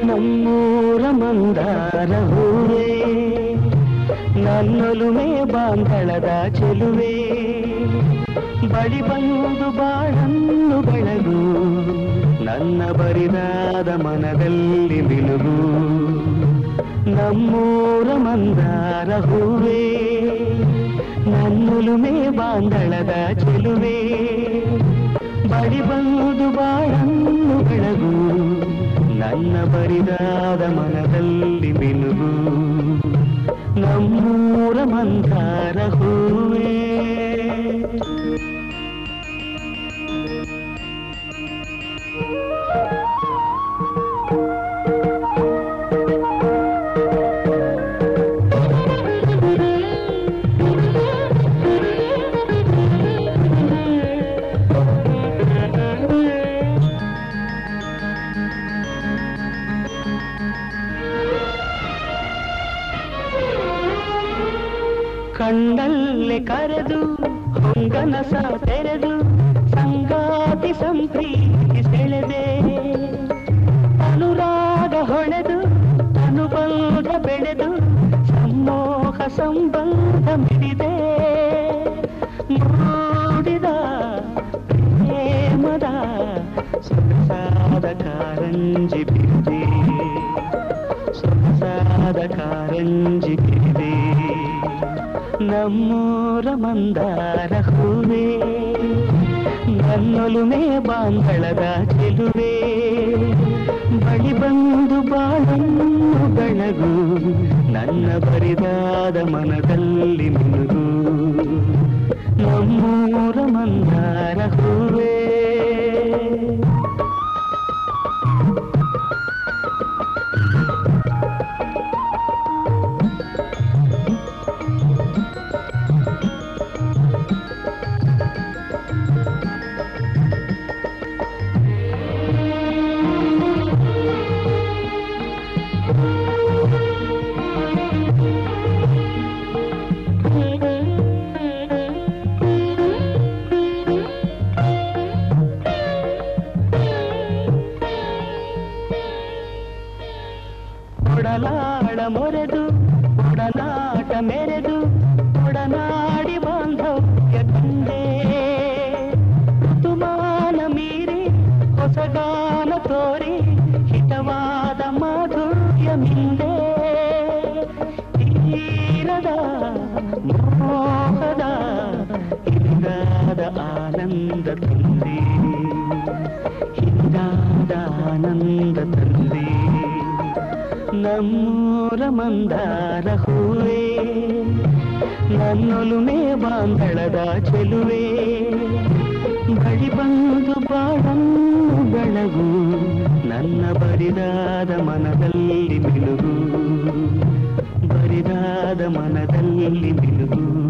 ನಮ್ಮೂರ ಮಂದಾರ ಹೂವೇ ನನ್ನೊಲುಮೆ ಬಾಂಧಳದ ಚೆಲುವೆ ಬಳಿ ಬಂದು ಬಾಳನ್ನು ಬೆಳಗು ನನ್ನ ಬರಿದಾದ ಮನದಲ್ಲಿ ಬಿಳುಗು ನಮ್ಮೂರ ಮಂದಾರ ಹೂವೇ ನನ್ನೊಲುಮೆ ಬಾಂಧಳದ ಚೆಲುವೆ ಬಳಿ ಬಂದು ಬಾಳನ್ನು ಬೆಳಗು ನನ್ನ ಬರಿದಾದ ಮನದಲ್ಲಿ ಬಿಳುಗು ನಮ್ಮೂರ ಮಂದಾರ ಹೂವೇ ಕಣ್ಣಲ್ಲಿ ಕರೆದು ಹೊಂಗನಸ ತೆರೆದು ಸಂಗಾತಿ ಸಂಪ್ರೀತಿ ಸೆಳೆದೆ ಅನುರಾಗ ಹೊಳೆದು ಅನುಬಂಧ ಬೆಳೆದು ಸಮ್ಮೋಹ ಸಂಬಂಧ ಮಿಡಿದೆ ಮೂಡಿದ ಪ್ರೇಮದ ಸೊಗಸಾದ ಕಾರಂಜಿ ಬಿದ್ದೆ ಸೊಗಸಾದ ಕಾರಂಜಿ ಬಿದ್ದೆ ನಮ್ಮೂರ ಮಂದಾರ ಹೂವೇ ನನ್ನೊಲುಮೆ ಬಾಂಧಳದ ಚೆಲುವೆ ಬಳಿ ಬಂದು ಬಾಳನ್ನು ಬೆಳಗು ನನ್ನ ಬರಿದಾದ ಮನದಲ್ಲಿ ಮಿನುಗು ನಮ್ಮೂರ ಮಂದಾರ ಹೂವೇ ಒಡಲಾಳ ಮೊರೆದು ಒಡನಾಟ ಮೆರೆದು ಒಡನಾಡಿ ಬಾಂಧವ್ಯ ಕಂಡೆ ಋತುಮಾನ ಮೀರಿ ಹೊಸಗಾನ ತೋರಿ ಹಿತವಾದ ಮಾಧುರ್ಯ ಮಿಂದೆ ತೀರದ ಮೋಹದ ಹಿಂದಾದ ಆನಂದ ತಂದೆ ಹಿಂದಾದ ಆನಂದ ತಂದೆ ನಮ್ಮೂರ ಮಂದಾರ ಹೂವೇ ನನ್ನೊಲುಮೆ ಬಾಂಧಳದ ಚೆಲುವೆ ಬಳಿ ಬಂದು ಬಾಳನ್ನು ಬೆಳಗು ನನ್ನ ಬರಿದಾದ ಮನದಲ್ಲಿ ಮಿನುಗು ಬರಿದಾದ ಮನದಲ್ಲಿ ಮಿನುಗು